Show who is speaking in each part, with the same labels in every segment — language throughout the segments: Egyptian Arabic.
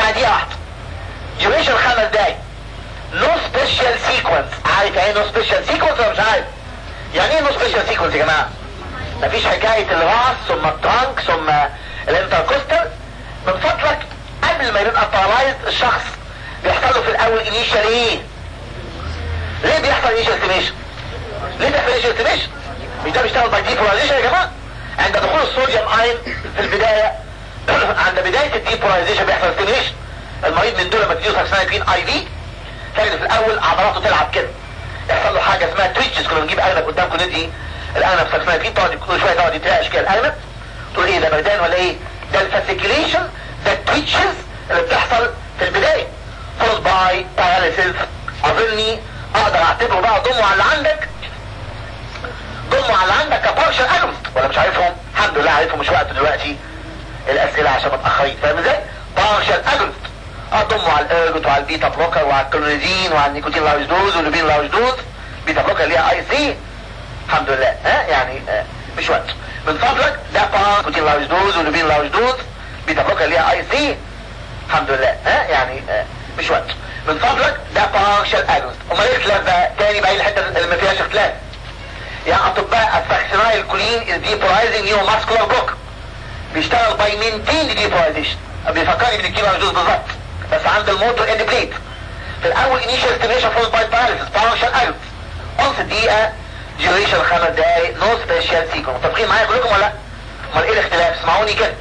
Speaker 1: يعني دقيقة واحدة duration خمس دقايق نو سبيشال سيكونس عارف يعني نو سبيشال سيكونس ولا مش عارف يعني ايه نو سبيشال سيكونس يا جماعة مفيش حكاية الراس ثم الترانك ثم الانتركوستال من فضلك قبل ما يبقى بارالايز الشخص بيحصل له في الاول انيشال ايه ليه بيحصل انيشال استيميشن ليه بيحصل انيشال استيميشن مش ده بيشتغل باي ديبولايزيشن يا جماعة عند دخول الصوديوم اين في البداية عند بداية الديبولايزيشن بيحصل استيميشن المريض من دول لما تديله ساكسينايكلين اي في تجد في الاول عضلاته تلعب كده يحصل له حاجه اسمها تويتشز كنا بنجيب ارنب قدامكم ندي الارنب ساكسينايكلين تقعد كل شويه تقعد يترعش كده الارنب تقول ايه ده بردان ولا ايه ده الفاسيكيليشن ده التويتشز اللي بتحصل في البدايه فولد باي باراليسيس اظني اقدر اعتبره بقى ضمه على اللي عندك ضمه على اللي عندك كبارشل اجمنت ولا مش عارفهم الحمد لله عارفهم مش وقت دلوقتي الاسئله عشان ما تاخرين فاهم ازاي بارشل اجمنت اضمه على الارجوت وعلى البيتا بلوكر وعلى الكلونيزين وعلى النيكوتين لاوج دوز واللوبين لاوج دوز بيتا بلوكر ليها اي سي الحمد لله ها يعني آه مش وقت من فضلك ده بار نيكوتين لاوج دوز واللوبين لاوج دوز بيتا بلوكر ليها اي سي الحمد لله ها يعني آه مش وقت من فضلك ده بارشال اجونست امال ايه الخلاف بقى تاني بقى الحته اللي ما فيهاش اختلاف يعني اطباء الفاكسينايل كولين الديبولايزنج نيو ماسكولار بلوك بيشتغل باي مينتين ديبولايزيشن بيفكرني من الكيلو جوز بالظبط بس عند الموتور اند بليت في الاول انيشال ستيميشن فول باي باراليسيس بارشال اجونست نص دقيقه ديوريشن خمس دقايق نو سبيشال سيكون متفقين معايا كلكم ولا لا؟ امال ايه الاختلاف اسمعوني كده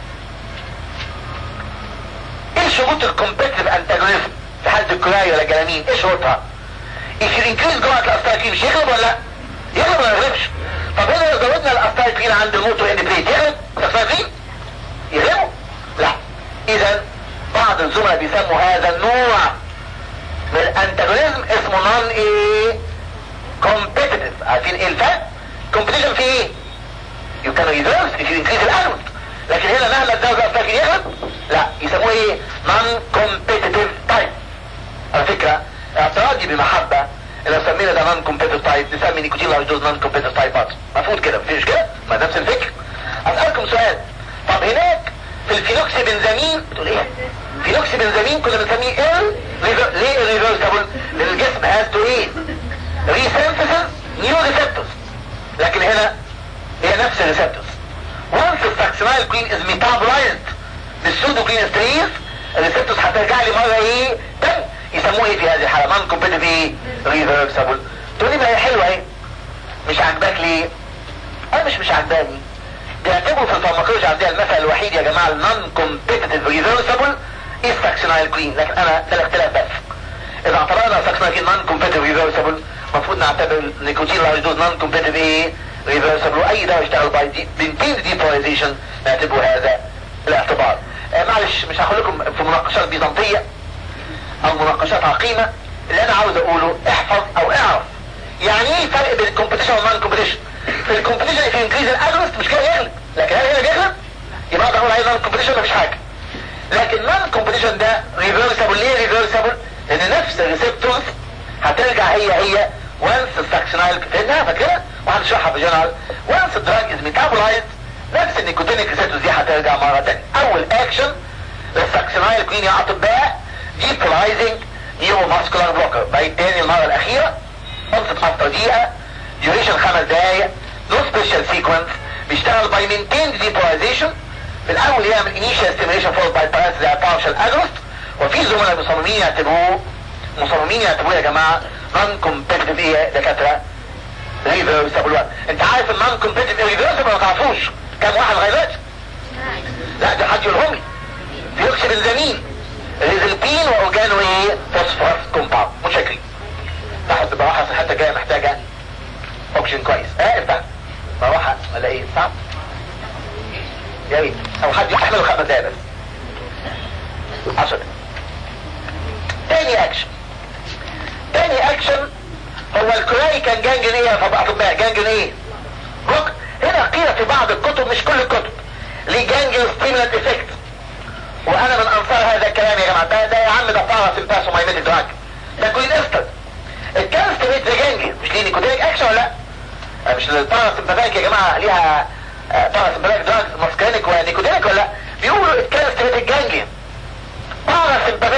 Speaker 1: ايه شروط الكومبتيتيف انتاجونيزم في حاله الكلاي ولا الجلامين ايه شروطها if you increase جرعه الاستايكلين مش يغلب ولا لا يغلب ولا يغلبش طب هنا لو زودنا الاستايكلين عند الموتور اند بليت يغلب الاستايكلين يغلبوا لا اذا بعض الزملاء بيسموا هذا النوع من الانتاجونيزم اسمه نون ايه كومبيتيتيف عارفين ايه الفرق كومبيتيشن في ايه يو كان ريزيرف if you increase الاجمنت لكن هنا مهما تزود الاستايكلين يغلب لا يسموه ايه نون كومبيتيتيف تايب على فكرة اعتراضي بمحبة لو سمينا ده نون كومبيتيتيف تايب نسمي نيكوتين لايدوز نون كومبيتيتيف تايب برضه المفروض كده مفيش كده ما نفس الفكر اسألكم سؤال طب هناك في الفينوكسي بنزامين بتقول ايه فينوكسي بنزامين كنا بنسميه ايه ليه ريفرسبل لان الجسم هاز تو ايه ريسنسز نيو ريسبتورز لكن هنا هي نفس الريسبتورز once الساكسينايل كوين از ميتابولايزد بالسودو كلين ستريس الريسبتورز هترجع لي مره ايه تاني يسموه ايه في هذه الحاله نون كومبيتيف ايه ريفرسبل تقول لي ما هي حلوه ايه مش عاجباك ليه انا مش مش عاجباني بيعتبروا في الفارماكولوجي عندنا المثل الوحيد يا جماعه النون كومبيتيتيف ريفرسبل ايه ساكسينايل كلين لكن انا ده الاختلاف بس اذا اعتبرنا ساكسينايل كلين نون كومبيتيتيف ريفرسبل المفروض نعتبر نيكوتين لايدوز نون كومبيتيتيف ايه ريفرسبل واي دواء يشتغل باي دي بنتين ديبولايزيشن نعتبره هذا الاعتبار آه معلش مش هاخد لكم في مناقشات بيزنطيه او مناقشات عقيمة اللي انا عاوز اقوله احفظ او اعرف يعني ايه فرق بين الكومبيتيشن والنون كومبيتيشن في الكومبيتيشن في انكريز الاجرست مش كده يغلب لكن هل هنا بيغلب يبقى اقدر اقول عليه نون كومبيتيشن مفيش حاجه لكن نون كومبيتيشن ده ريفرسبل ليه ريفرسبل لان نفس الريسبتورز هترجع هي هي وانس الساكشنايل فهمناها فاكرها وهنشرحها في جنرال وانس الدراج از ميتابولايزد نفس النيكوتينيك ريسبتورز دي هترجع مره ثانيه اول اكشن للساكشنايل كوين يا اطباء ديبولايزنج نيو ماسكولار بلوكر بعيد تاني المرة الأخيرة خلصت أكتر دقيقة ديوريشن خمس دقايق نو سبيشال سيكونس بيشتغل باي مينتين ديبولايزيشن في الأول يعمل انيشال ستيميليشن فور باي بارنس زي بارشال اجرست وفي زملاء مصممين يعتبروه مصممين يعتبروه يا جماعة نون كومبيتيتيف ايه يا دكاترة ريفرسبل انت عارف النون كومبيتيتيف ريفرسبل ما تعرفوش كام واحد لغاية دلوقتي؟ لا ده حد يقولهم لي بيكسب الزمين ريزلبين واورجانو ايه فوسفورس كومباوند متشكرين تحت بروحة الحته الجايه محتاجه اوكسجين كويس اه افتح بروحة ولا ايه صعب يا ريت او حد يحمله خمس دقايق بس عشرة تاني اكشن تاني اكشن هو الكولاي كان جانجن ايه يا اطباء جانجن ايه روك هنا قيل في بعض الكتب مش كل الكتب ليه جانجن ستيمولانت افكت وانا من انصار هذا الكلام يا جماعه ده, ده يا عم ده بارا سمباس ومايميت دراج ده كوين استد الكانستريت جانجن مش ليه نيكوتينيك اكشن ولا لا مش البارا سمباثيك يا جماعه ليها بارا سمباثيك دراج ماسكينيك ونيكوتينيك ولا لا بيقولوا الكانستريت جانجن بارا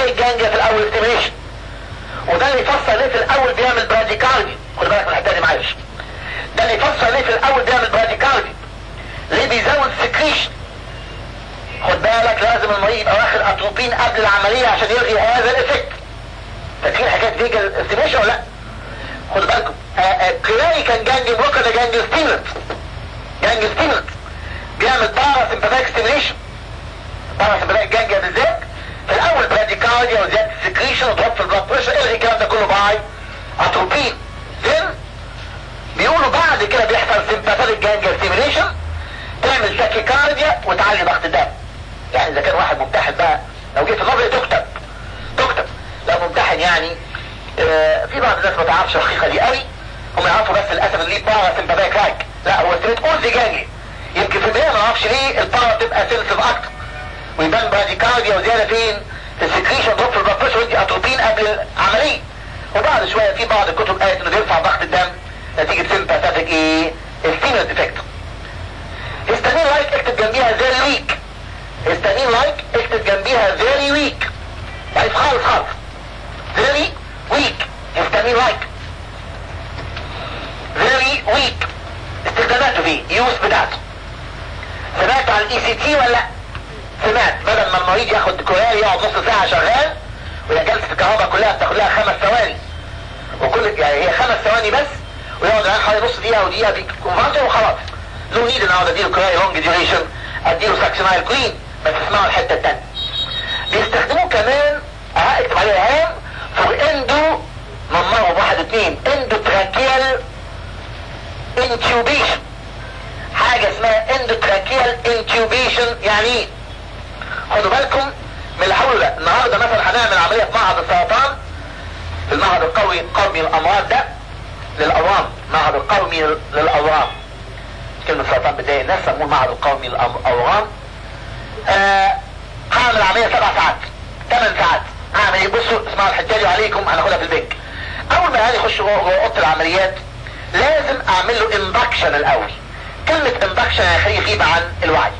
Speaker 1: سمباثيك جانجليا في الاول ستيميشن وده اللي يفسر ليه في الاول بيعمل براديكاردي خد بالك من الحته دي معلش ده اللي يفسر ليه في الاول بيعمل براديكاردي ليه بيزود سكريشن خد بالك لازم المريض يبقى واخد اتروبين قبل العمليه عشان يلغي هذا الافكت فاكرين حكايه فيجل استيميشن ولا لا؟ خد بالكم كلاي كان جانجل بروكا ده جانجل ستيمولنت جانجل ستيمولنت بيعمل بارا سمباثيك ستيميشن بارا سمباثيك جانجل بالذات في الاول براديكارديا وزياده السكريشن وضغط في البلاد بريشر الغي الكلام ده كله باي اتروبين زين بيقولوا بعد كده بيحصل سمباثيك جانجل ستيميشن تعمل تاكيكارديا وتعلي ضغط الدم يعني اذا كان واحد ممتحن بقى لو جيت النظري تكتب تكتب لو ممتحن يعني آه في بعض الناس ما تعرفش الحقيقه دي قوي هم يعرفوا بس للاسف اللي بارا سمباثيك رايك لا هو ستريت اوزي جانجي يمكن في البدايه ما اعرفش ليه البارا تبقى سنسيف اكتر ويبان براديكارديا وزياده فين في السكريشن ضغط في البلاد بريشر ودي اتروبين قبل العمليه وبعد شويه في بعض الكتب قالت انه بيرفع ضغط الدم نتيجه سمباثيك ايه ستيمولنت افكت هيستامين لايك اكتب جنبيها فيري ويك هيستامين لايك اكتب جنبيها فيري ويك ضعيف خالص خالص فيري ويك هيستامين لايك فيري ويك استخداماته فيه يوز بتاعته سمعت عن الاي سي تي ولا لا سمعت بدل ما المريض ياخد كورال يقعد نص ساعه شغال وهي جلسه الكهرباء كلها بتاخد لها خمس ثواني وكل يعني هي خمس ثواني بس ويقعد معاه حوالي نص دقيقه او دقيقه بيكونفرتر وخلاص نو نيد ان اقعد اديله كراي لونج ديوريشن اديله ساكسينايل كلين بس اسمعوا الحته الثانيه بيستخدموه كمان اه اكتب عليها هام فور اندو نمرهم واحد اتنين اندو تراكيال انتيوبيشن حاجة اسمها اندو تراكيال انتيوبيشن يعني ايه خدوا بالكم من اللي هقوله ده النهارده مثلا هنعمل عملية في معهد السرطان في المعهد القومي قومي الامراض ده للاورام معهد القومي للاورام كلمة سرطان بتضايق الناس سموه المعهد القومي للاورام آه هعمل عملية سبع ساعات ثمان ساعات هعمل ايه بصوا اسمعوا الحته دي عليكم هناخدها في البنك اول ما يعني يخش جوه اوضه العمليات لازم اعمل له اندكشن الاول كلمة اندكشن هيخليه يغيب عن الوعي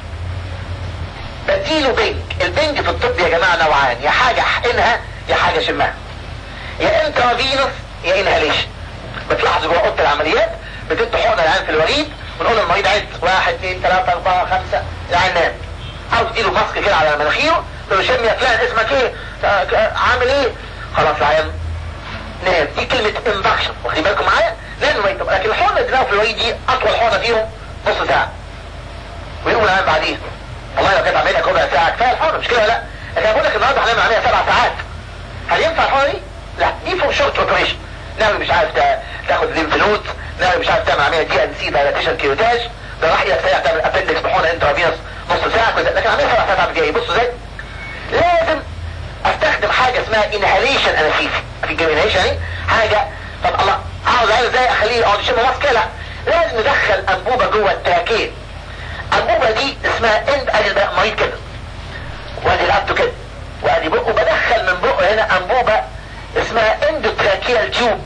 Speaker 1: بديله بنج البنج في الطب يا جماعة نوعان يا حاجة احقنها يا حاجة شمها يا انترافينوس يا انهاليشن بتلاحظوا جوه اوضه العمليات بتدي حقنه العين في الوريد ونقول للمريض عد واحد اثنين ثلاثة أربعة خمسة العين نام عاوز تديله ماسك كده على مناخيره تقول له شم يا فلان اسمك ايه؟ عامل ايه؟ خلاص العين نام دي كلمة اندكشن واخدين بالكم معايا؟ لازم ما يطلع لكن الحقنة اللي في الوريد دي أطول حقنة فيهم نص ساعة ويقوم العين بعديها والله لو كانت عملية ربع ساعة كفاية الحقنة مش كده لا لكن بقول لك النهارده هنعمل عملية سبع ساعات هل ينفع الحقنة دي؟ لا دي فور شورت اوبريشن ناوي مش عارف تاخد ليمف نود ناوي مش عارف تعمل عمليه دي ان سي دايلاتيشن كيوتاج ده راح يستطيع تعمل ابندكس بحقنه انترافينوس نص ساعه كده لكن عمليه سبع ساعات عمليه ايه بصوا ازاي لازم استخدم حاجه اسمها انهاليشن انستيزي في انهاليشن يعني حاجه طب الله عاوز عايز ازاي اخليه يقعد يشم ماسك لا لازم ندخل انبوبه جوه التراكين الانبوبه دي اسمها اند ادي ده مريض كده وادي رقبته كده وادي بقه بدخل من بقه هنا انبوبه اسمها اندوتراكيال تيوب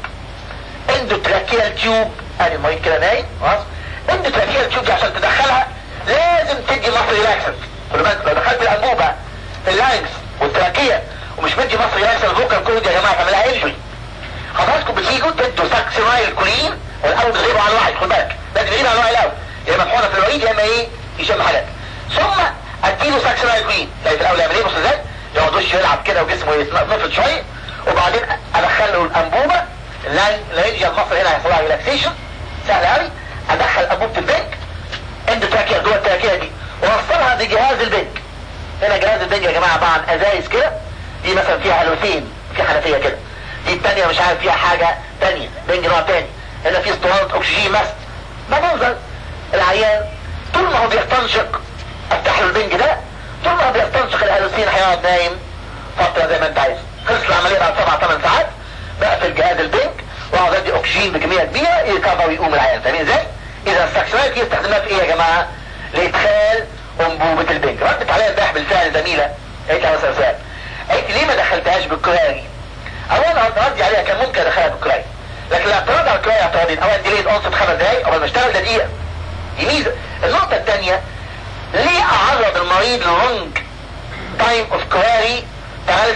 Speaker 1: اندوتراكيال تيوب ادي المريض كده نايم خلاص اندوتراكيال تيوب دي عشان تدخلها لازم تدي مصر ريلاكسنت خلي بالك لو دخلت الانبوبه في اللانكس والتراكيه ومش مدي مصر ريلاكسنت الفوكال كود يا جماعه تعملها انجري حضراتكم بتيجوا تدوا ساكسينايل كولين والاول بتغيبوا على الواحد خد بالك لازم يغيب على الواحد الاول يا اما محونه في الوريد يا اما ايه يشم حاجات ثم اديله ساكسينايل كولين يعني في الاول يعمل ايه بص ازاي يقعد وشه يلعب كده وجسمه يتنفض شويه وبعدين ادخل له الانبوبه اللارنجيا المصر هنا هيحصل لها ريلاكسيشن سهل قوي ادخل انبوبه البنك اندوتراكيا جوه التراكيه دي واوصلها بجهاز البنك هنا جهاز البنك يا جماعه عباره عن ازايز كده دي مثلا فيها هالوسين في حنفيه كده دي الثانيه مش عارف فيها حاجه ثانيه بنج نوع ثاني هنا في اسطوانه اكسجين مثلا ما منظر العيان طول ما هو بيستنشق افتح له البنج ده طول ما هو بيستنشق الهالوسين هيقعد نايم فتره زي ما انت عايز خلص العمليه بعد سبع ثمان ساعات بقفل جهاز البنك واقعد ادي اكسجين بكميه كبيره يكفر ويقوم العيان فاهمين ازاي؟ اذا السكشناليتي يستخدمها في ايه يا جماعه؟ لادخال انبوبه البنك ردت عليا امبارح بالفعل زميله قالت لي مثلا سؤال قالت لي ليه ما دخلتهاش بالكراري؟ اولا ردي عليها كان ممكن ادخلها بالكراري لكن الاعتراض على الكراري اعتراضين اولا ديليد اونست خمس دقايق قبل ما اشتغل ده دقيقه دي ميزه النقطه الثانيه ليه اعرض المريض لرونج تايم اوف كراري باراليسيس اذا كان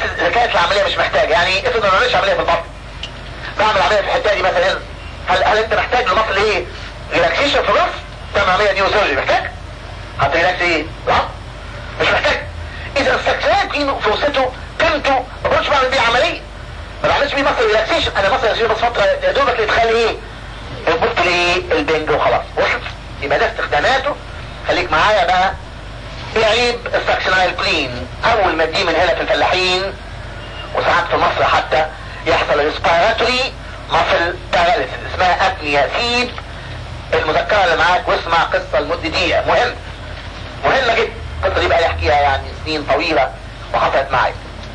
Speaker 1: حكايه العمليه مش محتاجه يعني افرض ما بعملش عمليه في البطن بعمل عمليه في الحته دي مثلا هنا هل هل انت محتاج لمصل ايه ريلاكسيشن في الراس تعمل عمليه نيو سيرجري محتاج هتريلاكس ايه لا مش محتاج اذا السكتات دي فرصته قيمته ما كنتش بعمل بيه عمليه ما بعملش بيه مصل ريلاكسيشن انا مصل ريلاكسيشن بس فتره يا دوبك يدخل ايه البوت ليه البنج وخلاص وصلت يبقى ده استخداماته خليك معايا بقى ايه عيب السكشنايل كلين اول ما تجي من هنا في الفلاحين وساعات في مصر حتى يحصل ريسبيراتوري ماسل باراليسيس اسمها ابنيا سيد المذكرة اللي معاك واسمع قصة لمدة دقيقة مهم مهمة جدا القصة دي بقى لي احكيها يعني سنين طويلة وحصلت معايا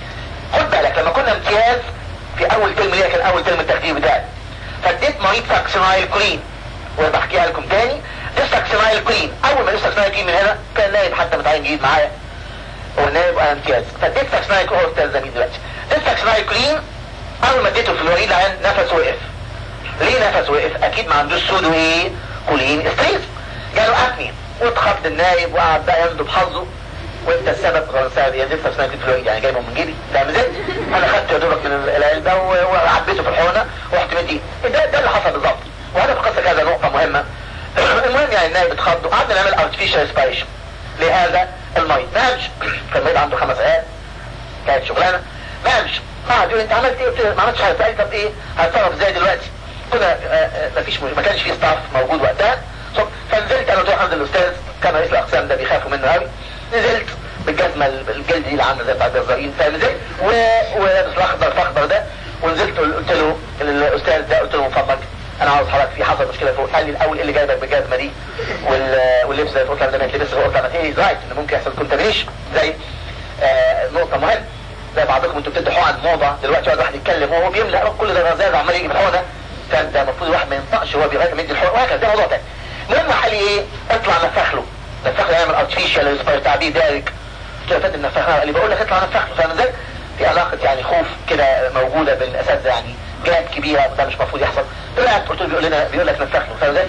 Speaker 1: خد بالك لما كنا امتياز في اول ترم ليا كان اول ترم التخدير بتاعي فاديت مريض ساكسنايل كلين وبحكيها لكم تاني ديستاكسنايل كلين اول ما ديستاكسنايل كلين من هنا كان نايب حتى متعين جديد معايا والنايب انا امتياز فاديت ساكسنايل كلين هو استاذ زميل دلوقتي ديستاكسنايل كلين اول ما اديته في الوريد العين نفسه وقف ليه نفسه وقف اكيد ما عندوش سودو ايه كولين ستريس جاله ابني واتخض النايب وقعد بقى يندب حظه وانت السبب غير السبب يا زفت اسمها في الوريد يعني جايبه من جيبي فاهم ازاي؟ انا خدت يا دوبك من العلبه وعبيته في الحونه ورحت مديه ده ده اللي حصل بالظبط وهذا في قصه كذا نقطه مهمه المهم يعني النايب اتخض وقعدنا نعمل ارتفيشال ريسبيريشن لهذا المريض ما قامش كان المريض عنده خمس عيال كانت شغلانه ما قامش قعد يقول انت عملت ايه قلت له ما عملتش حاجه قال طب ايه هتصرف ازاي دلوقتي كنا ما فيش ما كانش في ستاف موجود وقتها فنزلت انا وطبعا عند الاستاذ كان رئيس الاقسام ده بيخافوا منه قوي نزلت بالجزمه الجلد دي اللي عامله زي بتاعت الجزارين فنزلت ولابس الاخضر فاخضر ده ونزلت قلت له الاستاذ ده قلت له من فضلك انا عاوز حضرتك في حصل مشكله فوق قال لي الاول ايه اللي جايبك بالجزمه دي واللبس ده قلت له ده ما يتلبسش قلت له ايه رايت ان ممكن يحصل كونتامينيشن زي آه نقطه مهمه زي بعضكم انتوا بتدوا حقن موضه دلوقتي يقعد واحد يتكلم وهو بيملى كل ده غزاز عمال يجي بالحقنه كان ده المفروض الواحد ما ينطقش وهو بيغير مدي الحقن وهكذا ده موضوع تاني المهم قال لي ايه اطلع نفخ له نفخ له يعمل ارتفيشال ريسبير تعبير دارج قلت له يا فندم نفخها قال لي بقول لك اطلع نفخ له فاهم ازاي؟ في علاقه يعني خوف كده موجوده بين الاساتذه يعني جهات كبيره ده مش المفروض يحصل طلعت قلت له بيقول لنا بيقول لك نفخ له فاهم ازاي؟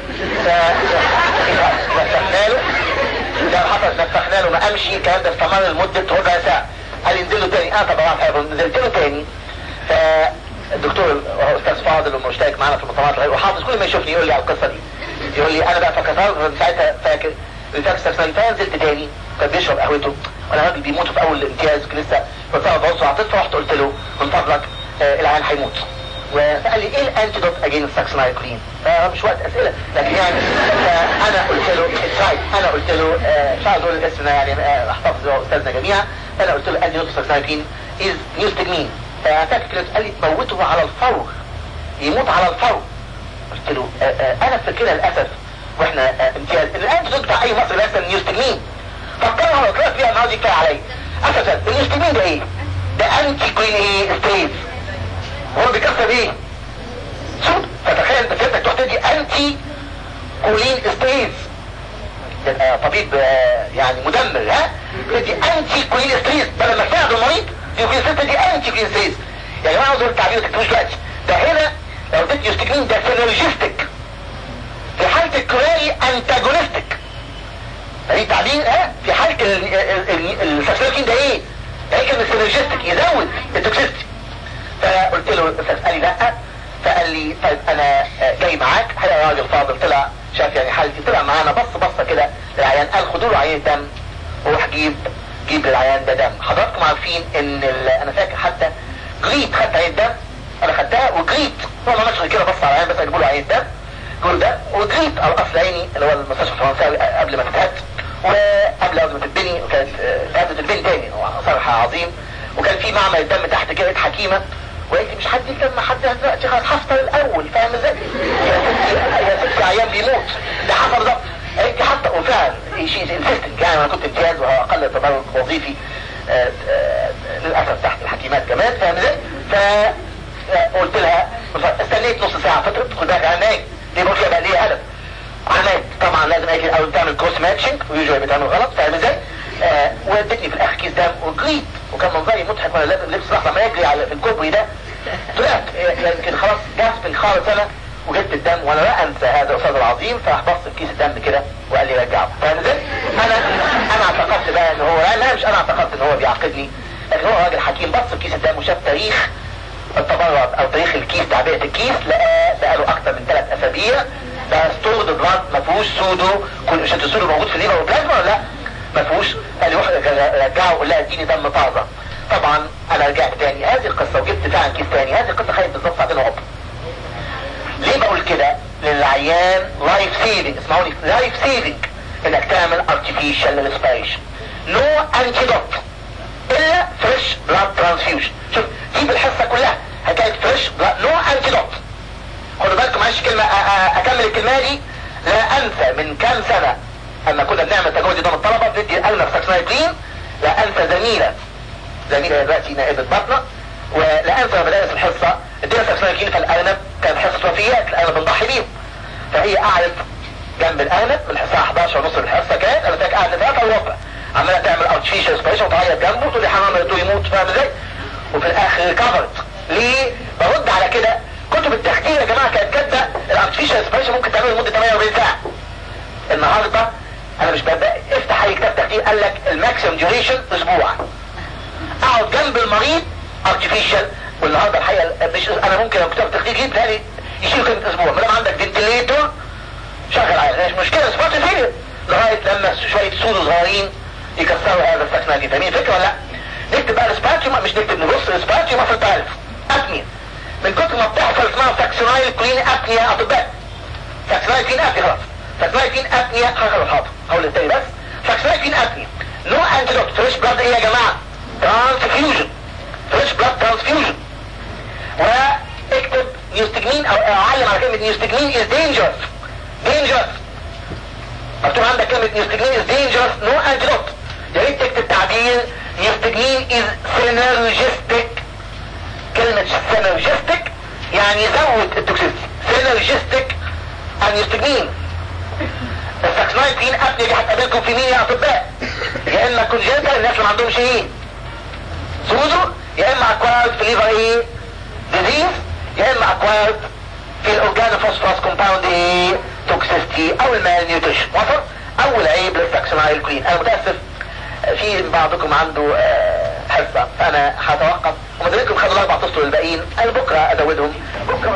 Speaker 1: نفخنا له ده حصل نفخنا له ما امشي الكلام ده استمر لمده ربع ساعه قال لي انزل له تاني انا طبعا حاجه نزلت له تاني فالدكتور هو استاذ فاضل ومشترك معانا في المؤتمرات الغير وحافظ كل ما يشوفني يقول لي على القصه دي يقول لي انا بقى فكرت من ساعتها فاكر ريفاكس سكسنالي فنزلت تاني كان بيشرب قهوته وانا راجل بيموتوا في اول الامتياز لسه كنت انا ببص على الطفل رحت قلت له من فضلك آه العيان هيموت فقال لي ايه الانتيدوت اجين السكسنالي كلين مش وقت اسئله لكن يعني انا قلت له رايت انا قلت له آه مش عايز اقول الاسم يعني آه احتفظ هو استاذنا جميعا انا قلت له الانتيدوت السكسنالي كلين از نيوستجمين فاعتقد كده قال لي تموته على الفور يموت على الفور قلت له آه آه انا فاكرها للاسف واحنا آه امتياز ان الانتيدوت بتاع اي مصري لازم نيوستجمين فكرها لو طلعت فيها النهارده كفايه عليا اساسا النيوستجمين ده ايه؟ ده انتي كوين ايه ستيز هو بيكسر ايه؟ صوت فتخيل بس انت تروح تدي انتي كولين ستيز ده طبيب يعني مدمر ها تدي انتي كولين ستيز بدل ما تساعد المريض دي كولين ستيز دي انتي كولين ستيز يعني انا عاوز اقول التعبير ما تكتبوش دلوقتي ده هنا لو اديت يوستجمين ده سينرجيستيك في حالة الكوراري انتاجونستيك دي تعبير ها في حالة السكسلوكين ده ايه؟ ده هي كلمة سينرجيستيك يزود التوكسيستي فقلت له الاستاذ قال لي لا فقال لي طيب انا جاي معاك حقيقة راجل فاضل طلع شاف يعني حالتي طلع معانا بص بصة كده للعيان قال خدوا له عينة دم وروح جيب جيب للعيان ده دم حضراتكم عارفين ان انا فاكر حتى جريت خدت عينة دم انا خدتها وجريت هو ما عملش كده بص على العيان بس اجيبوا له عينة دم كل ده وجريت على الاصل عيني اللي هو المستشفى الفرنساوي قبل ما تتهد وقبل قبل ما تتبني وكانت قبل تتبني تاني هو صراحة عظيم وكان في معمل الدم تحت كده حكيمة وانت مش حد يدم حد دلوقتي خلاص هفطر الاول فاهم ازاي؟ يا ستي يا ستي عيان بيموت ده حصل ده انت حتى وفعلا شيء انسيستنت يعني انا كنت امتياز وهو اقل تدرج وظيفي آآ آآ للاسف تحت الحكيمات كمان فاهم ازاي؟ فقلت لها استنيت نص ساعه فتره خد بالك انا نايم ليه بقول بقى ليه قلم عملت طبعا لازم اجي الاول تعمل كروس ماتشنج ويوجوالي بتعمل غلط فاهم ازاي؟ آه وادتني في الاخر كيس دم وجريت وكان منظري مضحك وانا لابس لبس لحظه ما يجري على في الكوبري ده طلعت يمكن خلاص جاسب خالص انا وجبت الدم وانا لا انسى هذا الاستاذ العظيم فراح بص في كيس الدم كده وقال لي رجعه فاهم ازاي؟ انا انا اعتقدت بقى ان هو لا مش انا اعتقدت ان هو بيعاقبني لكن هو راجل حكيم بص في كيس الدم وشاف تاريخ التبرد او تاريخ الكيس تعبئة الكيس لقى بقاله اكتر من ثلاث اسابيع ده ستورد بلاد ما فيهوش سودو كل مش السودو موجود في الليفر والبلازما ولا لا ما فيهوش قال يروح رجعه وقال لها اديني دم طازه طبعا انا رجعت تاني هذه القصه وجبت فعلا كيس تاني هذه القصه خدت بالظبط ساعتين وربع ليه بقول كده للعيان لايف سيفنج اسمعوني لايف سيفنج انك تعمل ارتفيشال ريسبيريشن نو انتيدوت الا فريش بلاد ترانسفيوجن شوف دي بالحصه كلها حكايه فريش بلاد نو انتيدوت خدوا بالكم معلش كلمه اكمل الكلمه دي لا انسى من كام سنه اما كنا بنعمل تجربه قدام الطلبه بندي النا ساكسنايكلين لا انسى زميله زميله دلوقتي نائبه بطنه ولا انسى بدأت الحصه ادينا ساكسنايكلين في الارنب كانت حصه وفيات الارنب بنضحي بيهم فهي قعدت جنب الارنب من الساعه 11 ونص الحصه كانت انا فاكر قعدت ثلاثه وربع عماله تعمل ارتفيشال سبيشن وتعيط جنبه وتقول لي حرام يا يموت فاهم ازاي؟ وفي الاخر ريكفرت ليه؟ برد على كده كتب التخدير يا جماعه كانت كاتبه الارتفيشال سبيشن ممكن تعمله لمده 48 ساعه النهارده انا مش ببقى افتح اي كتاب تخدير قال لك الماكسيمم ديوريشن اسبوع اقعد جنب المريض ارتفيشال والنهارده الحقيقه مش انا ممكن لو كتاب تخدير جديد تاني يشيل كلمه اسبوع ما دام عندك فنتليتور شغل عليه مش مشكله سبوت فيلير لغايه لما شويه سود صغيرين يكسروا هذا السكنه دي فاهمين الفكره ولا لا؟ نكتب بقى السباتيوم مش نكتب نبص السباتيوم في التعرف ابنيا من كتر ما بتحصل اسمها ساكسونايل كلين ابنيا اطباء ساكسونايل كلين ابنيا خلاص ساكسونايل كلين ابنيا خلاص حاضر هقول التاني بس ساكسونايل كلين ابنيا نو انتيدوت فريش بلاد ايه يا جماعه؟ ترانسفيوجن فريش بلاد ترانسفيوجن واكتب نيوستجمين او اعلم على كلمه نيوستجمين از دينجرس دينجرس مكتوب عندك كلمه نيوستجمين از دينجرس نو انتيدوت يا ريت تكتب تعبير نيوستجمين از سينرجستيك كلمة سينرجستيك يعني يزود التوكسيستي سينرجستيك ان يستجمين الساكسنايتين ابني دي هتقابلكم في مين يا اطباء يا اما كونجنتال الناس اللي ما عندهمش ايه سوزو يا اما اكوارد في ليفر ايه ديزيز يا اما اكوارد في الاورجانو فوسفورس كومباوند ايه توكسيستي او المال نيوتريشن وصل اول عيب للساكسنايل كلين انا متاسف في بعضكم عنده حصة فانا هتوقف ومدركم خدوا الاربع اسطر الباقيين انا بكرة ازودهم بكرة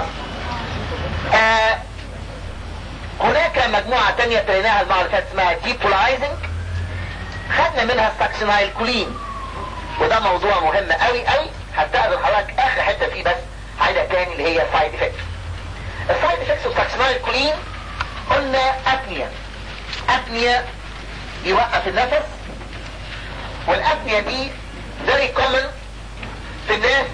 Speaker 1: آه هناك مجموعة تانية تريناها المرة اللي فاتت اسمها ديبولايزنج خدنا منها الساكسينايل كولين وده موضوع مهم قوي قوي هستأذن حضرتك اخر حتة فيه بس عايزة تاني اللي هي سايد افكت السايد افكتس والساكسينايل كولين قلنا ابنيا ابنيا يوقف النفس والابنيا دي very common في الناس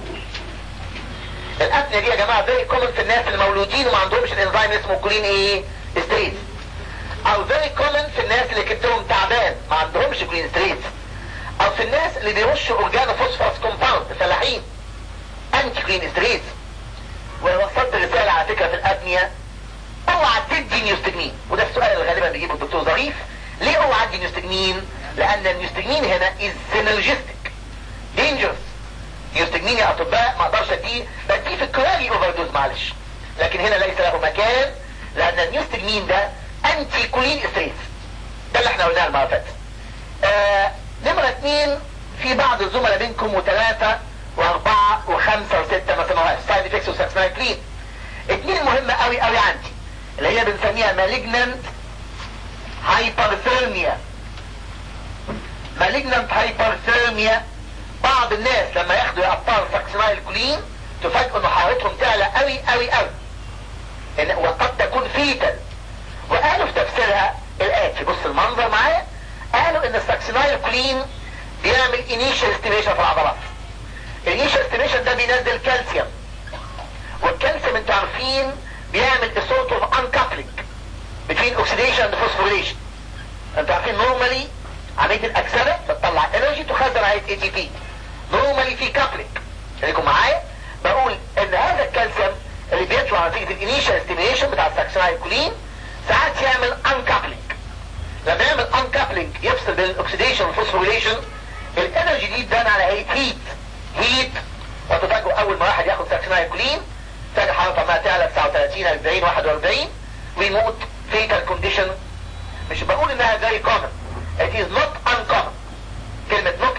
Speaker 1: الابنيا دي يا جماعة very common في الناس اللي مولودين وما عندهمش الانزيم اسمه كولين ايه ستريت او very common في الناس اللي كبدهم تعبان ما عندهمش كولين ستريت او في الناس اللي بيرشوا اورجانو فوسفورس كومباوند فلاحين انتي كولين ستريت ووصلت رسالة على فكرة في الابنيا اوعى تدي نيوستجمين وده السؤال اللي غالبا بيجيبه الدكتور ظريف ليه اوعى تدي نيوستجمين لان النيوستجمين هنا is synergistic dangerous نيوستجمين يا اطباء ما اقدرش اديه بديه في الكراري اوفردوز معلش لكن هنا ليس له مكان لان النيوستجمين ده انتي كولين ستريت ده اللي احنا قلناه المره اللي فاتت آه نمره اثنين في بعض الزملاء منكم وثلاثه واربعه وخمسه وسته ما سموهاش سايد افكتس وساكسنايكلين اثنين مهمه قوي قوي عندي اللي هي بنسميها مالجنانت هايبرثيرميا مالجنانت هايبرثيرميا بعض الناس لما ياخدوا ابطال ساكسينايل كولين تفاجئوا ان حرارتهم تعلى قوي قوي قوي إن وقد تكون فيتال وقالوا في تفسيرها الاتي بص المنظر معايا قالوا ان الساكسينايل كولين بيعمل انيشال ستيميشن في العضلات الانيشال ستيميشن ده بينزل كالسيوم والكالسيوم انتوا عارفين بيعمل sort of uncoupling between oxidation and phosphorylation انتوا عارفين نورمالي عملية الاكسدة بتطلع انرجي تخزن علية اي تي بي نورمالي في كابلينج خليكم معايا بقول ان هذا الكالسيوم اللي بيطلع نتيجة الانيشال ستيميشن بتاع الساكسينايل كولين ساعات يعمل uncoupling لما يعمل uncoupling يفصل بين الاكسيديشن والفوسفوريليشن الانرجي دي تبان على هيئة هيت هيت وتفاجئوا اول ما واحد ياخد ساكسينايل كولين تلاقي حرارته ما تعلى 39 40 41 ويموت فيتال كونديشن مش بقول انها very common it is not uncommon كلمة not uncommon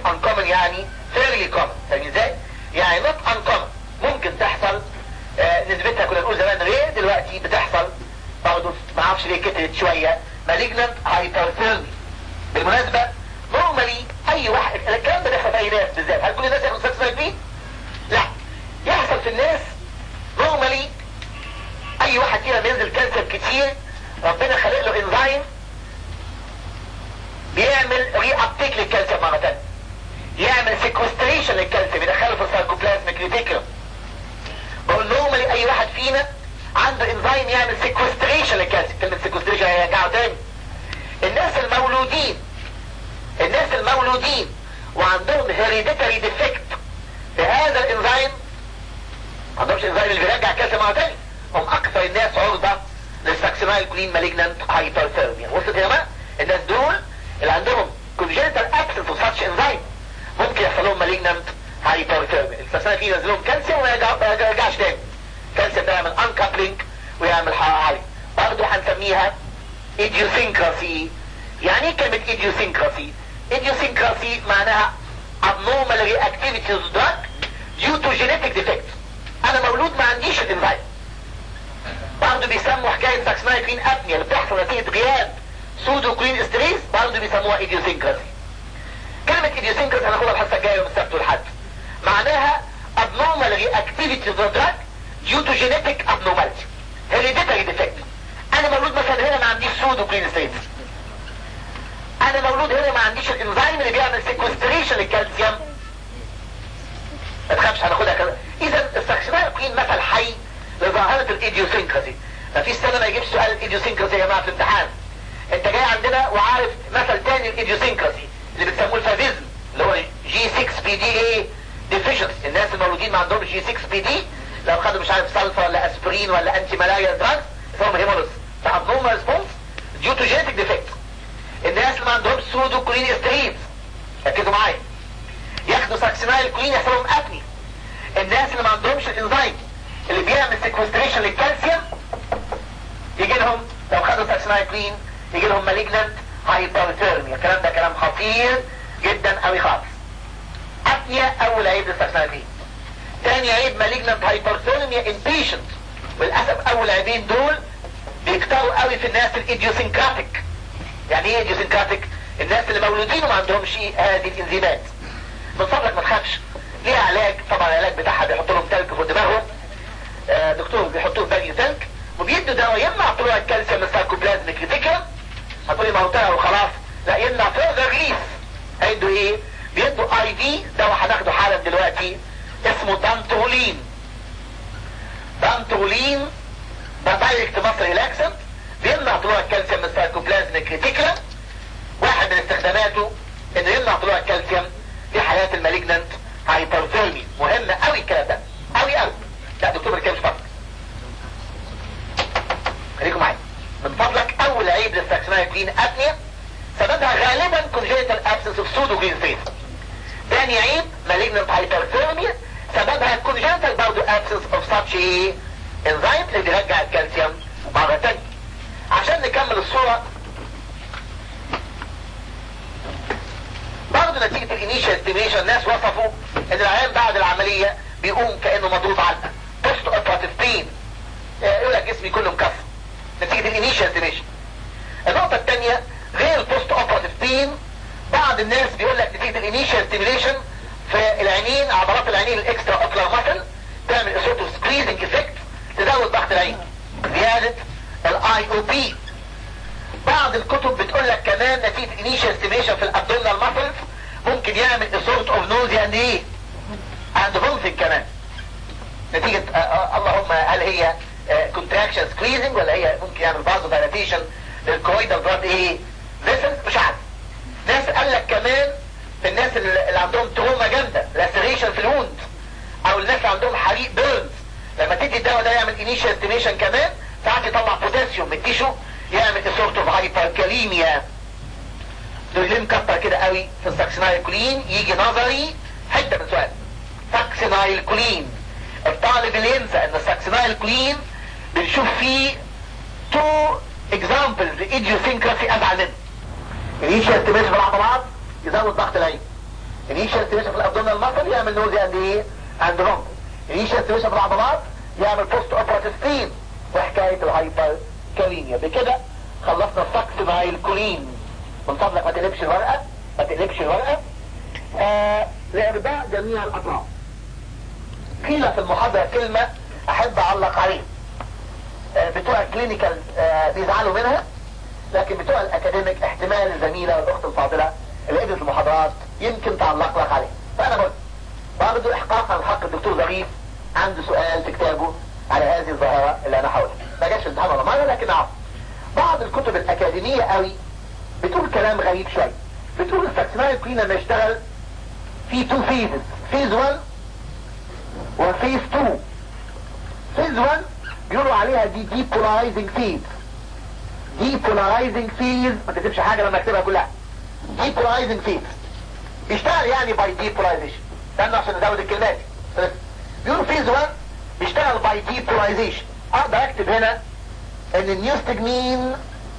Speaker 1: يعني fairly common فاهمين ازاي؟ يعني not uncommon ممكن تحصل آه نسبتها كنا نقول زمان ريه دلوقتي بتحصل برضه ما اعرفش ليه كترت شويه malignant hyperthermia بالمناسبه نورمالي اي واحد الكلام ده بيحصل في اي ناس بالذات هل كل الناس ياخدوا ساكسفايد لا يحصل في الناس نورمالي اي واحد فينا بينزل كالسيوم كتير ربنا خلق له انزيم بيعمل ري ابتيك للكالسيوم مره ثانيه يعمل سيكوستريشن للكالسيوم يدخله في السايكوبلازميك ريتيكولم بقول نورمالي اي واحد فينا عنده انزيم يعمل سيكوستريشن للكالسيوم كلمه سيكوستريشن هيرجعه تاني الناس المولودين الناس المولودين وعندهم هيريديتري ديفكت في هذا الانزيم ما عندهمش انزيم اللي بيرجع الكالسيوم مره ثانيه هم اكثر الناس عرضه للساكسينايل كلين مالجنانت هايبرثيرميا وصلت يا جماعه الناس دول اللي عندهم congenital absence of such enzyme ممكن يحصل لهم malignant hyperthermia الساكسينايل كلين ينزل لهم كالسيوم وما يرجعش تاني الكالسيوم ده يعمل uncoupling ويعمل حرارة برضه هنسميها idiosyncrasy يعني ايه كلمة idiosyncrasy idiosyncrasy معناها abnormal reactivity of drug due to genetic defect انا مولود ما عنديش الانزيم برضه بيسموا حكاية ساكسنايكلين ابنيا اللي بتحصل نتيجة غياب سودوكلين استريس برضه بيسموها idiosyncrasy كلمة idiosyncrasy هناخدها الحصة الجاية يوم السبت والحد معناها abnormal reactivity of the drug due to genetic abnormality hereditary defect انا مولود مثلا هنا ما عنديش سودوكلين استريس انا مولود هنا ما عنديش الانزيم اللي بيعمل سيكوستريشن للكالسيوم ما تخافش هناخدها كده اذا الساكسينايكلين مثل حي لظاهرة الايديوسينكراسي ما فيش سنة ما يجيبش سؤال الايديوسينكراسي يا جماعة في الامتحان انت جاي عندنا وعارف مثل تاني الايديوسينكراسي اللي بتسموه الفافيزم اللي هو جي 6 بي دي ايه ديفيشنس الناس المولودين ما عندهمش جي 6 بي دي لو خدوا مش عارف سلفا ولا اسبرين ولا انتي ملايا دراجز اسمهم هيمولوس فابنورمال ريسبونس ديو تو جينيتك ديفكت الناس اللي ما عندهمش سودو كولين استريز ركزوا معايا ياخدوا ساكسينايل كولين يحصل لهم ابني الناس اللي ما عندهمش الانزيم اللي بيعمل سيكوستريشن للكالسيوم يجي لهم لو خدوا ساكسينايل كولين يجي لهم مالجنانت هايبرثيرميا الكلام ده كلام خطير جدا قوي خالص ابنيا اول عيب للساكسينايل كولين تاني عيب مالجنانت هايبرثيرميا ان بيشنت وللاسف اول عيبين دول بيكتروا قوي في الناس الايديوسينكراتيك يعني ايه ايديوسينكراتيك الناس اللي مولودين وما عندهمش هذه الانزيمات من فضلك ما تخافش ليها علاج طبعا العلاج بتاعها بيحط لهم تلك في دماغهم آه دكتور بيحطوا باقي تلك وبيدوا دواء يمنع طلوع الكالسيوم من السايكوبلازميك ريتيكولم هتقولي ما هو طلع وخلاص لا يمنع فيرذر ريليس هيدوا ايه بيدوا اي في دواء هناخده حالا دلوقتي اسمه دانتولين دانتولين ده دايركت مصر ريلاكسنت بيمنع طلوع الكالسيوم من السايكوبلازميك ريتيكولم واحد من استخداماته انه يمنع طلوع الكالسيوم في حياة المالجنانت هايبرثيرمي مهم قوي الكلام ده قوي قوي لا دكتور ما بيتكلمش فقط خليكم معايا من فضلك اول عيب للساكسنايكلين ابنيا سببها غالبا congenital absence of pseudogreen phase تاني عيب malignant hyperthermia سببها congenital برضه absence of such a enzyme اللي بيرجع الكالسيوم مرة تانية عشان نكمل الصورة برضه نتيجة الانيشال ستيميشن الناس وصفوا ان العيان بعد العملية بيقوم كأنه مضروب علقة بوست اوبراتيف بين يقول لك جسمي كله مكسر نتيجة الانيشال ستيميشن النقطة الثانية غير بوست اوبراتيف بين بعض الناس بيقول لك نتيجة الانيشال ستيميشن في العينين عضلات العينين الاكسترا اوكلر ماسل تعمل اسوتو سكريزنج افكت تزود ضغط العين زيادة الاي او بي بعض الكتب بتقول لك كمان نتيجة انيشال ستيميشن في الابدومينال ماسلز ممكن يعمل اسورت اوف نوزي اند ايه اند فونسنج كمان نتيجة آه آه اللهم هل هي كونتراكشن سكريزنج ولا هي ممكن يعمل بازو دايلاتيشن للكويدال بلاد ايه فيسلز مش عارف ناس قال لك كمان في الناس اللي عندهم تروما جامده لاسريشن في الوند او الناس اللي عندهم حريق بيرنز لما تدي الدواء ده يعمل انيشال ستيميشن كمان ساعات يطلع بوتاسيوم من التيشو يعمل سورت اوف هايبركاليميا دول ليه مكتر كده قوي في الساكسينايل كولين يجي نظري حته من سؤال ساكسينايل كولين الطالب اللي ينسى ان الساكسينايل كولين بنشوف فيه تو اكزامبلز ايديوسينكراسي ازعل منه الانيشال ستيميشن في العضلات يزود ضغط العين انيشال ستيميشن في الابدومينال ماسل يعمل نوزي اند ايه اند رونج انيشال ستيميشن في العضلات يعمل بوست اوبراتيف ستين وحكايه الهايبر كالينيا بكده خلصنا الساكسينايل كولين من فضلك ما تقلبش الورقه ما تقلبش الورقه آه لارباء جميع الاطراف قيل في المحاضره كلمه احب اعلق عليها آه بتوع الكلينيكال آه بيزعلوا منها لكن بتوع الاكاديميك احتمال الزميله والاخت الفاضله اللي قدرت المحاضرات يمكن تعلق لك عليه فانا بقول برضه احقاقا لحق الدكتور ظريف عنده سؤال في كتابه على هذه الظاهره اللي انا حاولها ما جاش امتحان ولا مره لكن اعرف بعض الكتب الاكاديميه قوي بتقول كلام غريب شويه بتقول الساكسنايل كوين لما يشتغل في تو فيزز فيز 1 وفيز 2 فيز 1 بيقولوا عليها دي ديبولارايزنج فيز ديبولارايزنج فيز ما تكتبش حاجه لما اكتبها كلها ديبولارايزنج فيز بيشتغل يعني باي ديبولايزيشن استنى عشان نزود الكلمات بيقولوا فيز 1 بيشتغل باي ديبولايزيشن اقدر اكتب هنا ان النيوستجمين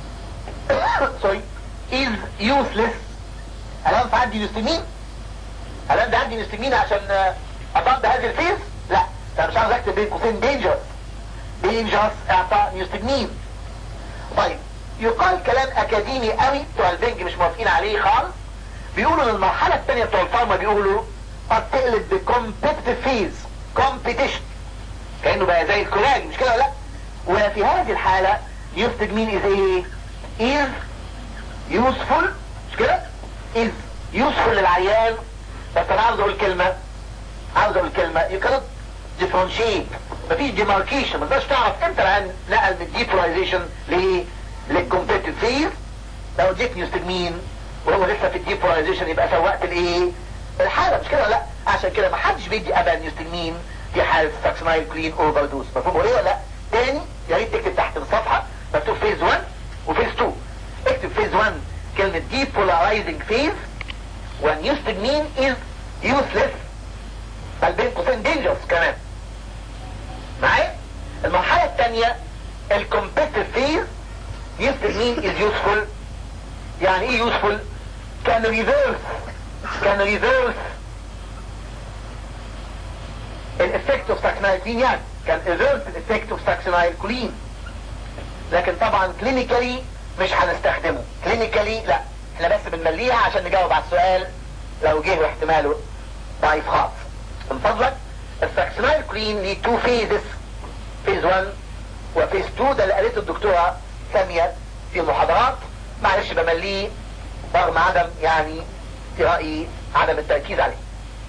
Speaker 1: سوري is useless الان تعدي نيوستجمين الان ده عندي نيوستجمين عشان اطبق هذه الفيز لا انا مش عاوز اكتب بين قوسين دينجرس دينجرس اعطاء نيوستجمين طيب يقال كلام اكاديمي قوي بتوع البنج مش موافقين عليه خالص بيقولوا ان المرحلة الثانية بتوع الفارما بيقولوا قد تقلب بكومبيتيتيف فيز كومبيتيشن كأنه بقى زي الكولاج مش كده ولا لا وفي هذه الحالة يفتج مين از ايه is useful مش كده is useful للعيان بس انا عاوز اقول كلمة عاوز اقول كلمة you cannot differentiate مفيش demarcation ما تقدرش تعرف امتى العيان نقل من depolization لايه للكومبيتيتيف فيز لو اديت نيوستجمين وهو لسه في الديبولايزيشن يبقى سوقت الايه الحالة مش كده ولا لا عشان كده ما حدش بيدي ابدا نيوستجمين في حالة ساكسنايل كلين اوفر دوز مفهوم ايه ولا لا تاني يا ريت تكتب تحت الصفحة مكتوب فيز 1 وفيز 2 اكتب فيز 1 كلمة depolarizing phase when newstigmine is useless بل بين قوسين dangerous كمان معايا المرحلة الثانية الكومبيتيف فيز newstigmine is useful يعني ايه useful كان ريفيرس كان ريفيرس الافكت اوف ساكسنايل يعني كان ريفيرس الافكت اوف ساكسنايل كولين لكن طبعا كلينيكالي مش هنستخدمه كلينيكالي لا احنا بس بنمليها عشان نجاوب على السؤال لو جه واحتماله ضعيف خالص من فضلك الساكسنايل كولين ليه تو فيزز فيز 1 وفيز 2 ده اللي قالته الدكتوره ساميه في المحاضرات معلش بمليه رغم عدم يعني في رأيي عدم التركيز عليه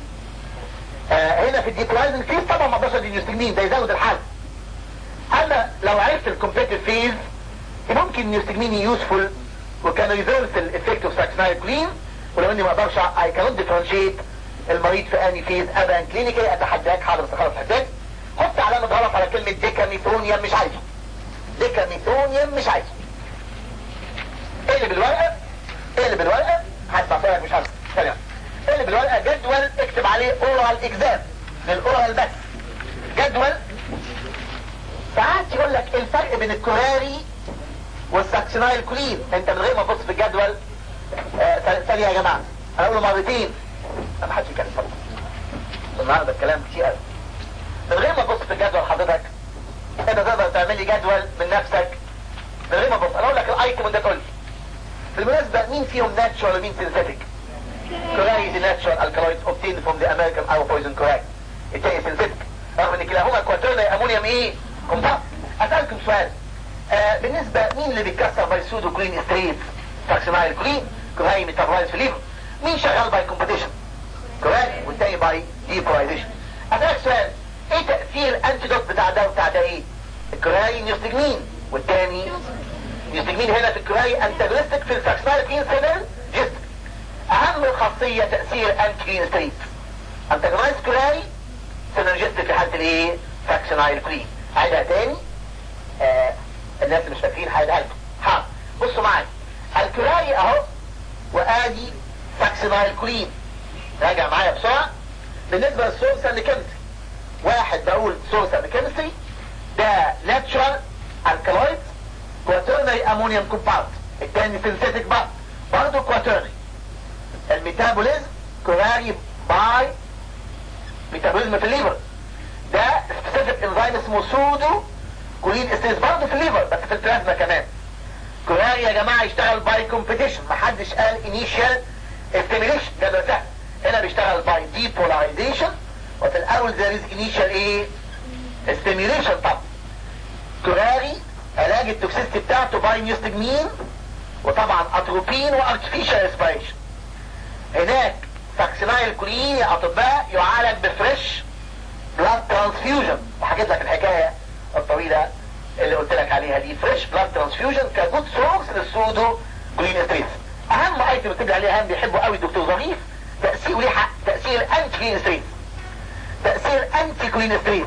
Speaker 1: آه هنا في الديبلايزنج فيز طبعا ما اقدرش ادي نيوستجمين ده يزود الحل اما لو عرفت الكومبيتيف فيز ممكن نيوستجمين يوسفول وكان ريفيرس الافكت اوف ساكسنايل كلين ولو اني ما اقدرش اي كانوت ديفرنشيت المريض في اني فيز ابدا كلينيكالي اتحداك حاضر استخلص حداك حط علامه غلط على كلمه ديكاميثونيوم مش عايزه ديكاميثونيوم مش عايزه اقلب الورقة اقلب الورقة هدفع فيها مش عارف سلام اقلب الورقة جدول اكتب عليه اورال اكزام للاورال بس جدول ساعات يقول لك الفرق بين الكوراري والساكسينايل كولين انت من غير ما تبص في الجدول آه ثانية يا جماعة انا اقوله مرتين ما حدش يتكلم طبعا النهارده الكلام كتير قوي من غير ما تبص في الجدول حضرتك انت تقدر تعمل لي جدول من نفسك من غير ما تبص انا اقول لك الايتم وانت تقول لي بالمناسبة مين فيهم ناتشورال ومين سينثيتك كوراي دي ناتشورال الكالويد obtained from the American our poison كوراي التاني سينثيتك رغم ان كلاهما كواترنا امونيوم ايه كومباوند اسألكم سؤال آه بالنسبة مين اللي بيتكسر باي سودو كلين ستريت ساكسينايل كلين كوراي ميتابولايز في الليفر مين شغال باي كومبيتيشن كوراي والتاني باي ديبولايزيشن اسألك سؤال ايه تأثير الانتيدوت بتاع ده وبتاع ده ايه الكوراي نيوستجمين والتاني نيوستجمين هنا في الكراي انتاجونستك في الساكسنايل كين سينل جست اهم خاصية تأثير انتين ستريت انتاجونايز كراي سينرجستك في حالة الايه ساكسنايل كلين عيدها تاني آه الناس اللي مش فاكرين هعيدها لكم ها بصوا معايا الكراي اهو وادي ساكسنايل كلين راجع معايا بسرعة بالنسبة للسورس اند كيمستري واحد بقول سورس اند كيمستري ده ناتشرال الكالويد كواترنري امونيوم كومباوند الثاني سينثيتك بقى برضه كواترنري الميتابوليزم كوراري باي ميتابوليزم في الليفر ده سبيسيفيك انزيم اسمه سودو كولين استريس برضه في الليفر بس في البلازما كمان كوراري يا جماعه يشتغل باي كومبيتيشن محدش قال انيشال ستيميليشن ده ده سهل هنا بيشتغل باي ديبولايزيشن وفي الاول there is initial ايه ستيميليشن طبعا كوراري علاج التوكسيستي بتاعته باي ميوستجمين وطبعا اتروبين وارتفيشال اسبيريشن هناك فاكسينايل كولين يا اطباء يعالج بفريش بلاد ترانسفيوجن وحكيت لك الحكايه الطويله اللي قلت لك عليها دي فريش بلاد ترانسفيوجن كجود سورس للسودو كولين ستريس اهم ايتم بتبقى عليه اهم بيحبه قوي الدكتور ظريف تاثير وليه حق تاثير انتي كولين ستريس تاثير انتي كولين ستريس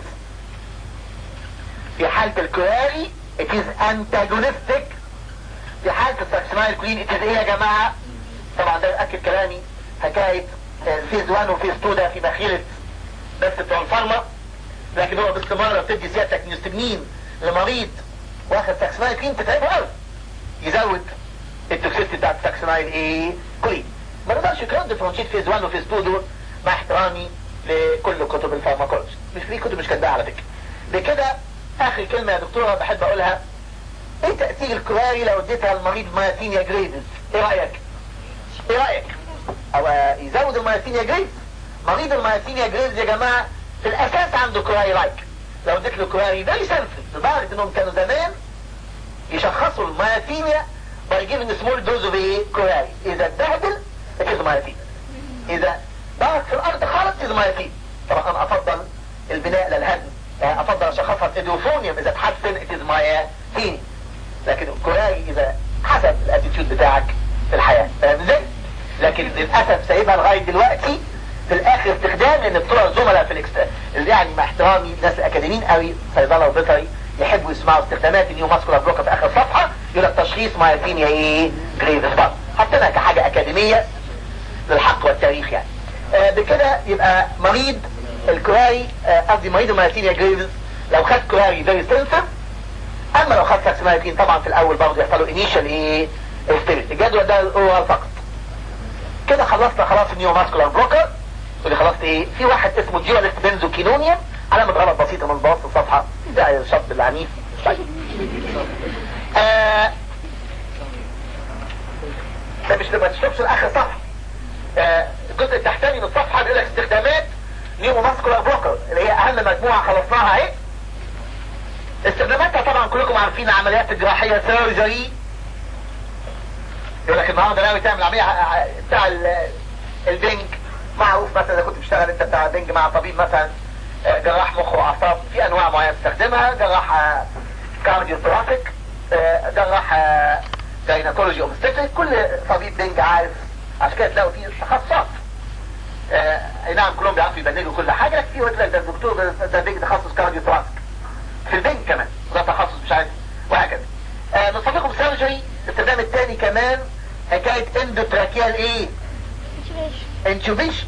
Speaker 1: في حاله الكوراري it is antagonistic في حالة الساكسمايل كلين it is ايه يا جماعة طبعا ده يؤكد كلامي حكاية فيز 1 وفيز 2 ده في مخيلة بس بتوع الفارما لكن هو باستمرار بتدي سيادتك نيوستجمين لمريض واخد ساكسمايل كلين تتعبه قوي يزود التوكسيستي بتاعت الساكسمايل ايه كلين ما نقدرش كلام ديفرنشيت فيز 1 وفيز 2 دول مع احترامي لكل كتب الفارماكولوجي مش في كتب مش كاتباها على فكرة بكده اخر كلمة يا دكتورة بحب اقولها ايه تأثير الكواري لو اديتها المريض مايتينيا جريدز ايه رأيك ايه رأيك او يزود المايتينيا جريدز مريض المايتينيا جريدز يا جماعة في الاساس عنده كواري لايك لو اديت له كواري فيري سنسيف لدرجة انهم كانوا زمان يشخصوا المايتينيا باي جيفنج سمول دوز اوف ايه كواري اذا اتبهدل اتيز مايتين اذا ضغط في الارض خالص اتيز مايتين طبعا انا افضل البناء للهدم افضل اشخصها ايدوفونيوم اذا تحسن اتيز مايتين لكن الكوراري اذا حسب الاتيتيود بتاعك في الحياة فاهم ازاي؟ لكن للأسف سايبها لغاية دلوقتي في الاخر استخدام لان بتوع الزملاء في الاكست يعني مع احترامي الناس الاكاديميين قوي صيدله وبيطري يحبوا يسمعوا استخدامات النيو ماسكولار بلوكر في اخر صفحه يقول لك تشخيص مايوثينيا ايه جريفز برضه حطيناها كحاجه اكاديميه للحق والتاريخ يعني آه بكده يبقى مريض الكوراري قصدي آه مريض المايوثينيا جريفز لو خد كوراري فيري سنسيف اما لو خد ساكسمايوتين طبعا في الاول برضه يحصل له انيشال ايه ستيريت الجدول ده الاورال فقط كده خلصنا خلاص النيو ماسكولار بلوكر ودي خلصت ايه في واحد اسمه ديولست بنزوكينونيا علامة غلط بسيطة من بوسط الصفحة ده الشط العنيف طيب آه ده مش لما تشوفش الاخر صفحة آه الجزء التحتاني من الصفحة بيقول لك استخدامات نيو ماسكولار بلوكر اللي هي اهم مجموعة خلصناها اهي استخداماتها طبعا كلكم عارفين عمليات الجراحية سيرجري يقول لك النهارده ناوي تعمل عملية بتاع البنك معروف مثلا اذا كنت بتشتغل انت بتاع بنج مع طبيب مثلا جراح مخ واعصاب في انواع معينه تستخدمها جراح كارديو ثوراسيك جراح جايناتولوجي اوبستيتريك كل طبيب بنج عارف عشان كده تلاقوا فيه تخصصات اي نعم كلهم بيعرفوا يبنجوا كل حاجه لكن في يقول لك ده الدكتور ده بنج تخصص كارديو ثوراسيك في البنج كمان ده تخصص مش عارف وهكذا نصفكم سيرجري الاستخدام الثاني كمان حكايه اندوتراكيال ايه انتوبيشن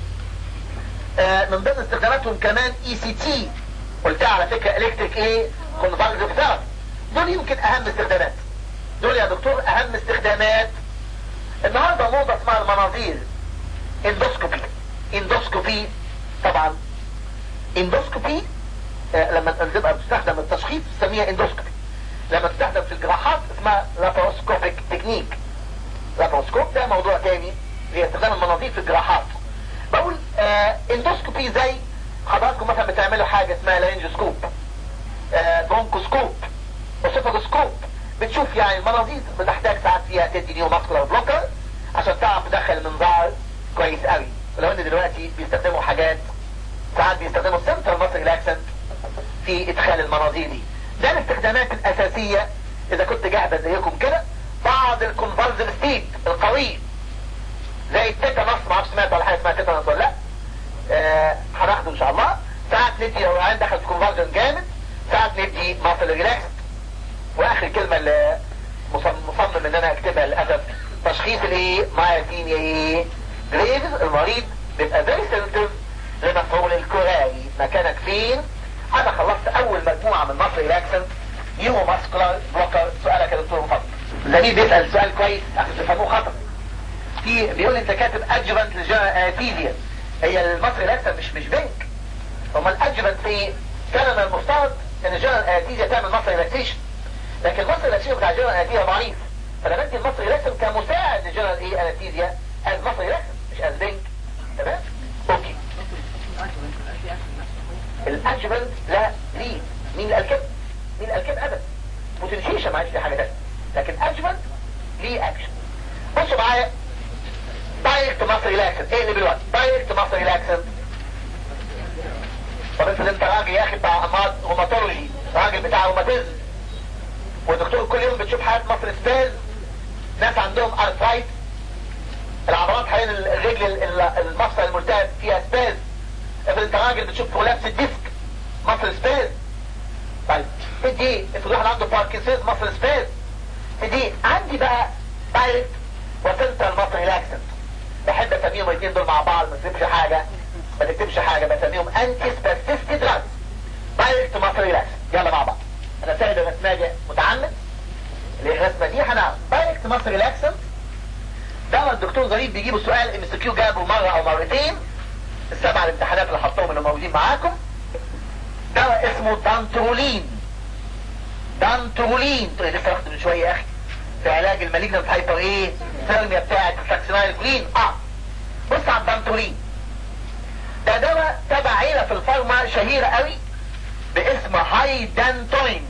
Speaker 1: آه من ضمن استخداماتهم كمان اي سي تي قلتها على فكرة الكتريك ايه كونفالجيف ثيرابي دول يمكن اهم استخدامات دول يا دكتور اهم استخدامات النهاردة موضة اسمها المناظير اندوسكوبي اندوسكوبي طبعا اندوسكوبي آه لما تبقى بتستخدم التشخيص تسميها اندوسكوبي لما تستخدم في الجراحات اسمها لاباروسكوبيك تكنيك لاباروسكوب ده موضوع تاني هي استخدام المناظير في الجراحات بقول آه اندوسكوبي زي حضراتكم مثلا بتعملوا حاجة اسمها لانجوسكوب آه برونكوسكوب اوسيفاجوسكوب بتشوف يعني المناظير بتحتاج ساعات فيها تدي نيو ماسكولار بلوكر عشان تعرف تدخل المنظار كويس قوي ولو ان دلوقتي بيستخدموا حاجات ساعات بيستخدموا سنترال ماسل ريلاكسنت في ادخال المناظير دي ده الاستخدامات الاساسية اذا كنت جاهبة زيكم كده بعض الكونفالزن ستيت القوي زي التيتانوس ما اعرفش سمعت ولا حاجه اسمها تيتانوس ولا لا آه هناخده ان شاء الله ساعات ندي لو العيان دخل في كونفرجن جامد ساعات ندي ماسل ريلاكس واخر كلمه اللي مصمم ان انا اكتبها للاسف تشخيص الايه مايتينيا ايه جريفز المريض بيبقى فيري سنسيتيف لمفعول الكوراري مكانك فين انا خلصت اول مجموعه من ماسل ريلاكسنت يو ماسكولار بلوكر سؤالك يا دكتور مفضل زميل بيسال سؤال كويس عشان تفهموه خطأ في بيقول انت كاتب ادجوانت للجنرال انستيزيا هي المصري الاكثر مش مش بنك هما الادجمنت في كان من المفترض ان الجنرال انستيزيا تعمل مصري ريلاكسيشن لكن المصري ريلاكسيشن بتاع الجنرال انستيزيا ضعيف فانا بدي المصري ريلاكسيشن كمساعد للجنرال ايه انستيزيا از مصري ريلاكسيشن مش از بنك تمام اوكي الادجمنت لا ليه مين اللي قال كده مين اللي قال كده ابدا بوتنشيشن معلش دي حاجه ثانيه لكن ادجمنت ليه اكشن بصوا معايا دايركت مصر ريلاكسنت ايه اللي بالوقت دايركت مصر ريلاكسنت طب افرض انت راجل يا اخي بتاع امراض روماتولوجي راجل بتاع روماتيزم والدكتور كل يوم بتشوف حالة مصر سباز ناس عندهم ارثرايت العضلات حوالين الرجل المفصل الملتهب فيها سباز افرض انت راجل بتشوف برولابس الديسك مصر سباز طيب دي افرض واحد عنده باركنسونز مصر سباز دي عندي بقى دايركت وسنترال مصر ريلاكسنت بحب اسميهم الاثنين دول مع بعض ما تكتبش حاجه ما تكتبش حاجه بسميهم انتي سباسيستي دراجز دايركت مصر ريلاكسنت يلا مع بعض انا ساعد الرسمه دي متعمد اللي الرسمه دي هنعرف دايركت مصر ريلاكسنت ده الدكتور ظريف بيجيبوا سؤال ام اس كيو جابه مره او مرتين السبع الامتحانات اللي حطوهم اللي موجودين معاكم دواء اسمه دانترولين دانترولين لسه واخد من شويه يا اخي في علاج المالجنت هايبر ايه ثيرميا بتاعت الساكسينايل كلين اه بص على الدانترولين ده دواء تبع عيلة في الفارما شهيرة قوي باسم هايدانتوين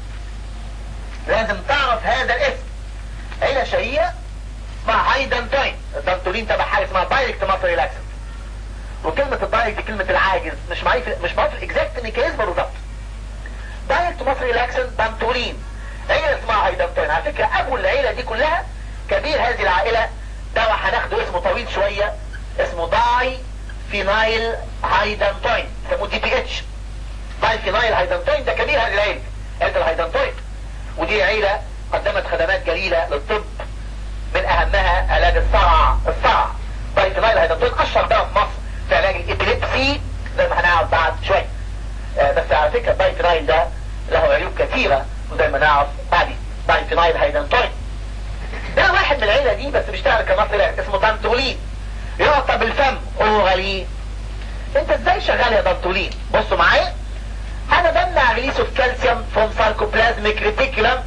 Speaker 1: لازم تعرف هذا الاسم عيلة شهيرة اسمها هايدانتوين الدانتولين تبع حاجة اسمها دايركت ماسل ريلاكسنت وكلمة الدايركت دي كلمة العاجز مش معروف مش معروف الاكزاكت ميكانيزم بالظبط دايركت ماسل ريلاكسنت دانتولين عيلة اسمها هايدانتوين على فكرة ابو العيلة دي كلها كبير هذه العائلة دواء هناخده اسمه طويل شوية اسمه داي فينايل هايدانتوين يسموه دي بي اتش داي فينايل هايدانتوين ده كبير هذه العيلة عيلة الهايدانتوين ودي عيلة قدمت خدمات جليلة للطب من اهمها علاج الصرع الصرع داي فينايل هايدانتوين اشهر دواء في مصر في علاج الابيليبسي زي ما هنعرف بعد شوية آه بس على فكرة الداي فينايل ده له عيوب كثيرة وزي ما نعرف بعدين داي فينايل هايدانتوين ده واحد من العيلة دي بس بيشتغل كمصري اسمه دانتولين يعطى بالفم اورالي انت ازاي شغال يا دانتولين بصوا معايا انا بمنع ريليس اوف كالسيوم فروم ساركوبلازميك ريتيكولم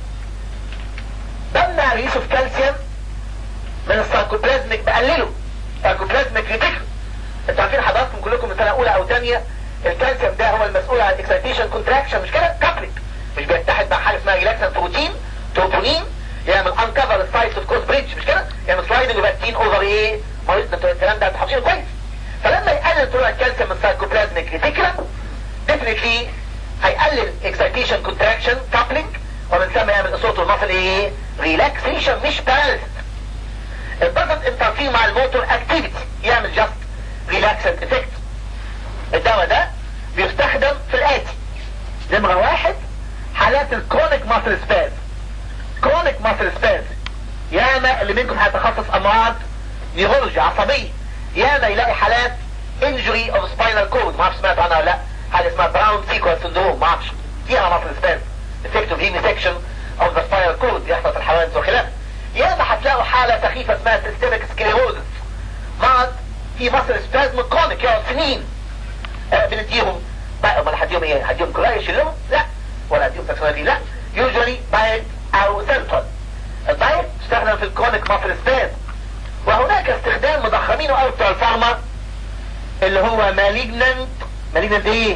Speaker 1: بمنع ريليس اوف كالسيوم من الساركوبلازميك بقلله ساركوبلازميك ريتيكولم انتوا عارفين حضراتكم كلكم من سنه اولى او ثانيه الكالسيوم ده هو المسؤول عن الاكسيتيشن كونتراكشن مش كده كابلنج مش بيتحد مع حاجه اسمها ريلاكسن بروتين توبونين يعمل انكفر السايتس اوف كوز بريدج مش كده يعمل سلايدنج يبقى تين اوفر ايه مريض انتوا الكلام ده انتوا حافظينه كويس فلما يقلل طلوع الكالسيوم من السايكوبلازميك ريتيكولم ديفنتلي هيقلل اكسيتيشن كونتراكشن كابلنج ومن ثم يعمل اصوات المصل ايه ريلاكسيشن مش بالانس الضغط انترفير مع الموتور اكتيفيتي يعمل جاست ريلاكسنت افكت الدواء ده بيستخدم في الاتي نمرة واحد حالات الكرونيك ماسل سباز كرونيك ماسل سباز ياما اللي منكم هيتخصص امراض نيرولوجي عصبية ياما يلاقي حالات انجري اوف سباينال كورد ما اعرفش سمعت عنها ولا لا حاجه اسمها براون سيكوال سندروم ما اعرفش فيها ماسل سباز افكت اوف هيمي سيكشن اوف ذا سباينال كورد يحصل في الحوادث وخلافه ياما هتلاقوا حالة سخيفة اسمها سيستميك سكليروزس مرض في مصر سبازم كرونيك يقعد سنين آه بنديهم بقى امال هديهم ايه هديهم كلها يشيلهم لا ولا هديهم تكسونالي لا يوجوالي بايت او سنترال الدايت تستخدم في الكرونيك مصر سباز وهناك استخدام مضخمينه قوي بتوع الفارما اللي هو مالجننت مالجننت ايه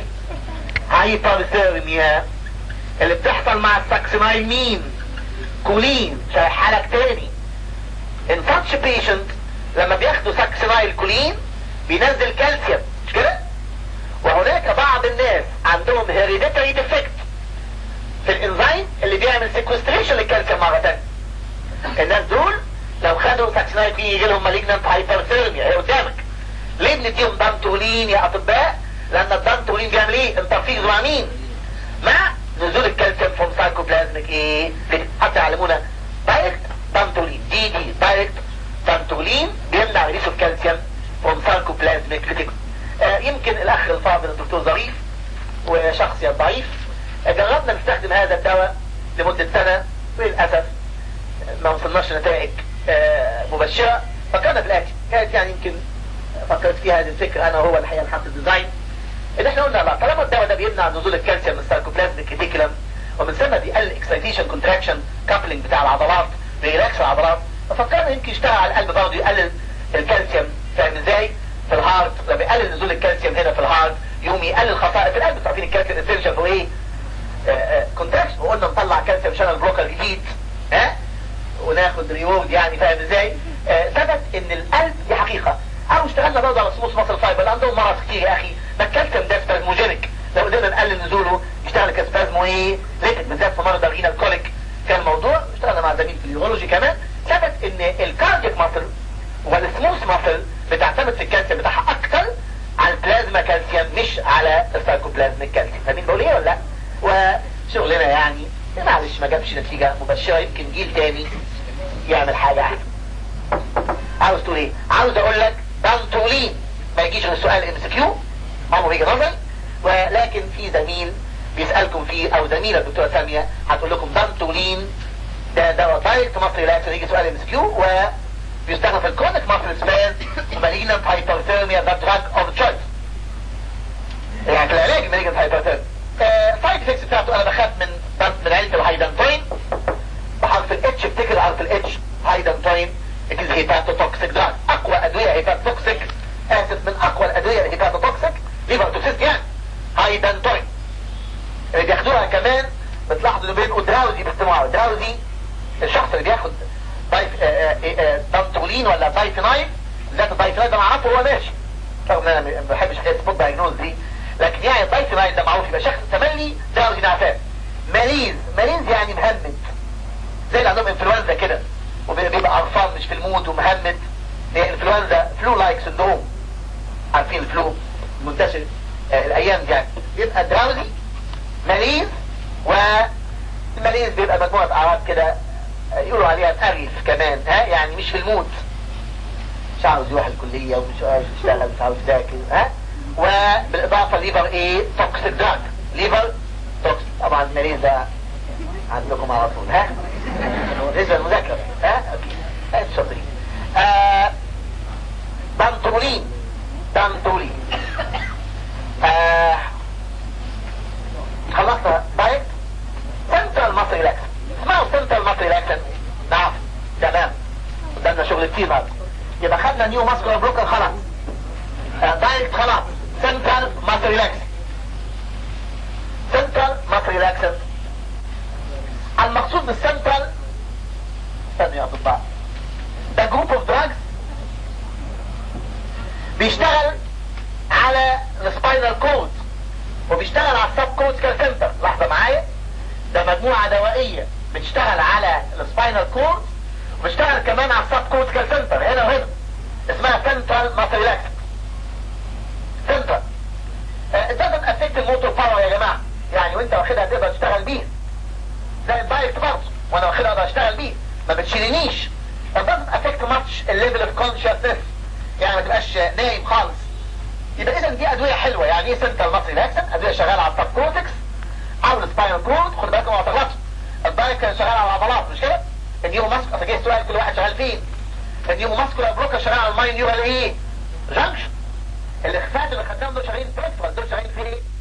Speaker 1: هايبرثيرميا اللي بتحصل مع الساكسينايل مين كولين شرح لك تاني in such patient لما بياخدوا ساكسينايل كولين بينزل كالسيوم مش كده وهناك بعض الناس عندهم hereditary defect في الانزيم اللي بيعمل sequestration للكالسيوم مرة تانية الناس دول لو خدوا ساكسينايل كولين يجي لهم malignant hyperthermia هي قدامك ليه بنديهم دانتولين يا اطباء لان الدانتولين بيعمل ايه انترفيز مع مين مع نزول الكالسيوم فروم سايكوبلازميك ايه حتى يعلمونا دايركت دانتولين دي دي دايركت دانتولين بيمنع ريليس الكالسيوم فروم سايكوبلازميك ريتيكول آه يمكن الاخ الفاضل الدكتور ظريف وشخصي الضعيف آه جربنا نستخدم هذا الدواء لمدة سنة وللأسف ما وصلناش نتائج آه مبشرة فكرنا بالآتي كانت يعني يمكن فكرت فيها هذه الفكره انا وهو الحقيقه نحط الديزاين ان احنا قلنا لا طالما الدواء ده بيمنع نزول الكالسيوم من الساركوبلازميك ريتيكولم ومن ثم بيقلل اكسايتيشن كونتراكشن كابلنج بتاع العضلات بيريلاكس العضلات ففكرنا يمكن يشتغل على القلب برضه يقلل الكالسيوم فاهم ازاي؟ في الهارت لما بيقلل نزول الكالسيوم هنا في الهارت يقوم يقلل خصائص القلب عارفين الكالسيوم اسينشال هو ايه؟ كونتراكشن وقلنا نطلع كالسيوم شانل بلوكر جديد ها وناخد ريورد يعني فاهم ازاي؟ آه ثبت ان القلب دي حقيقه او اشتغلنا برضه على سموث ماسل فايبر عندهم مرض كتير يا اخي ما الكالسيوم ده سبازموجينيك لو قدرنا نقلل نزوله يشتغل كسبازمو ايه؟ ليتك بالذات في مرض الرينال كوليك كان الموضوع اشتغلنا مع زميل في اليورولوجي كمان ثبت ان الكارديك ماسل والسموث ماسل بتعتمد في الكالسيوم بتاعها اكتر على البلازما كالسيوم مش على السايكوبلازميك كالسيوم فاهمين بقول ايه ولا لا؟ وشغلنا يعني معلش ما جابش نتيجة مبشرة يمكن جيل تاني يعمل حاجة احسن عاوز تقول ايه؟ عاوز اقول لك بانتولين ما يجيش غير سؤال ام اس كيو عمره يجي نظري ولكن في زميل بيسألكم فيه او زميلة الدكتورة سامية هتقول لكم بانتولين ده دواء دايركت مصري لا يجي سؤال ام اس كيو وبيستخدم في الكرونيك مصري سبان مالينانت هايبرثيرميا ذا دراج اوف تشويس يعني في العلاج مالينانت هايبرثيرميا السايد افكتس بتاعته انا بخاف من من عيلة الهايدنتوين بحرف الاتش افتكر حرف الاتش هايدنتوين it is hepatotoxic drug اقوى ادوية hepatotoxic اسف من اقوى الادوية الهيباتوتوكسيك ليفر توكسيست يعني هايدنتوين اللي بياخدوها كمان بتلاحظوا انه بيبقوا دراوزي باستمرار دراوزي الشخص اللي بياخد دايف دانتولين ولا دايفينايل ذات الدايفينايل ده معروف وهو ماشي رغم ان انا ما بحبش حكايه سبوت دايجنوز دي لكن يعني الدايفينايل ده معروف يبقى شخص تملي دراوزي نعفان ماليز ماليز يعني مهمد زي اللي عندهم انفلونزا كده وبيبقى قرفان مش في المود ومهمد هي انفلونزا فلو لايك سندروم عارفين الفلو منتشر آه الايام دي يعني بيبقى دراوزي ماليز والماليز بيبقى مجموعة اعراض كده يقولوا عليها مقرف كمان ها يعني مش في المود مش عاوز يروح الكلية ومش عاوز يشتغل مش عاوز يذاكر ها وبالاضافة ليفر ايه توكسيك دراج ليفر توكسيك طبعا الماليز ده عندكم على طول ها بالنسبة للمذاكرة ها اوكي انتوا شاطرين آه بانتولين بانتولين آه خلصنا دايت سنترال مصري لاكسن اسمعوا سنترال مصري لاكسن نعم تمام قدامنا شغل كتير بقى يبقى خدنا نيو ماسكولار بروكر خلاص آه دايت خلاص سنترال مصري لاكسن سنترال مصري لاكسن المقصود بالسنترال استنوا يا اطباء ده جروب اوف دراجز بيشتغل على السباينال كود وبيشتغل على السب كورتيكال سنتر لحظة معايا ده مجموعة دوائية بتشتغل على السباينال كورد وبتشتغل كمان على السب كورتيكال سنتر هنا وهنا اسمها سنترال ماسيلاكس سنتر ده افكت الموتور باور يا جماعة يعني وانت واخدها تقدر تشتغل بيه زي الدايركت برضه وانا واخدها اقدر اشتغل بيه ما بتشيلنيش فده افكت ماتش الليفل اوف كونشسنس يعني ما تبقاش نايم خالص يبقى اذا دي ادويه حلوه يعني ايه سنترال مصري لاكسن ادويه شغاله على السب كورتكس او السباينال كورد خد بالكم ما تغلطش الدايك شغال على العضلات مش كده النيو ماسك اصل جاي السؤال كل واحد شغال فين النيو ماسكولار بلوكر شغال على الماين نيورال ايه جنكشن الاخفاء اللي خدناهم دول شغالين بريفرال دول شغالين في ايه